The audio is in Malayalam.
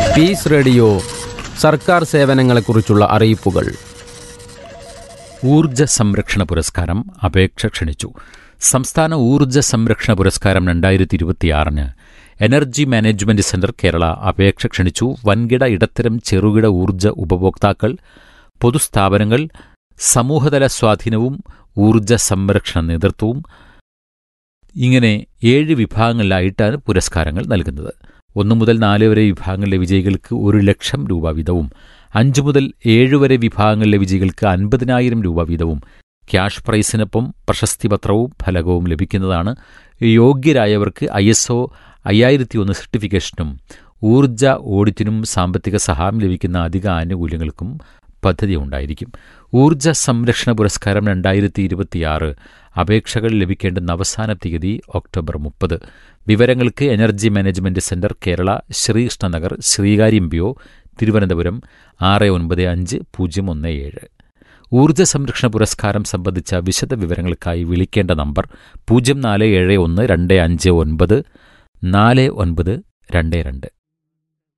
പീസ് റേഡിയോ സർക്കാർ സേവനങ്ങളെക്കുറിച്ചുള്ള അറിയിപ്പുകൾ ഊർജ സംരക്ഷണ പുരസ്കാരം അപേക്ഷ ക്ഷണിച്ചു സംസ്ഥാന ഊർജ സംരക്ഷണ പുരസ്കാരം രണ്ടായിരത്തി ഇരുപത്തിയാറിന് എനർജി മാനേജ്മെന്റ് സെന്റർ കേരള അപേക്ഷ ക്ഷണിച്ചു വൻകിട ഇടത്തരം ചെറുകിട ഊർജ ഉപഭോക്താക്കൾ പൊതുസ്ഥാപനങ്ങൾ സമൂഹതല സ്വാധീനവും ഊർജ സംരക്ഷണ നേതൃത്വവും ഇങ്ങനെ ഏഴ് വിഭാഗങ്ങളിലായിട്ടാണ് പുരസ്കാരങ്ങൾ നൽകുന്നത് ഒന്നു മുതൽ നാല് വരെ വിഭാഗങ്ങളിലെ വിജയികൾക്ക് ഒരു ലക്ഷം രൂപ വീതവും അഞ്ചു മുതൽ ഏഴ് വരെ വിഭാഗങ്ങളിലെ വിജയികൾക്ക് അൻപതിനായിരം രൂപ വീതവും ക്യാഷ് പ്രൈസിനൊപ്പം പ്രശസ്തിപത്രവും ഫലകവും ലഭിക്കുന്നതാണ് യോഗ്യരായവർക്ക് ഐ എസ് ഒ അയ്യായിരത്തി ഒന്ന് സർട്ടിഫിക്കേഷനും ഊർജ ഓഡിറ്റിനും സാമ്പത്തിക സഹായം ലഭിക്കുന്ന അധിക ആനുകൂല്യങ്ങൾക്കും പദ്ധതി ഉണ്ടായിരിക്കും ഊർജ സംരക്ഷണ പുരസ്കാരം രണ്ടായിരത്തി ഇരുപത്തിയാറ് അപേക്ഷകൾ ലഭിക്കേണ്ടുന്ന അവസാന തീയതി ഒക്ടോബർ മുപ്പത് വിവരങ്ങൾക്ക് energy management centre Kerala Sreekrishnanagar Sreekaryam P O Thiruvananthapuram ആറ് ഒൻപത് അഞ്ച് പൂജ്യം ഒന്ന് ഏഴ് ഊർജ്ജ സംരക്ഷണ പുരസ്കാരം സംബന്ധിച്ച വിശദ വിവരങ്ങൾക്കായി വിളിക്കേണ്ട നമ്പർ പൂജ്യം നാല് ഏഴ് ഒന്ന് രണ്ട് അഞ്ച് ഒൻപത് നാല് ഒൻപത് രണ്ട് രണ്ട്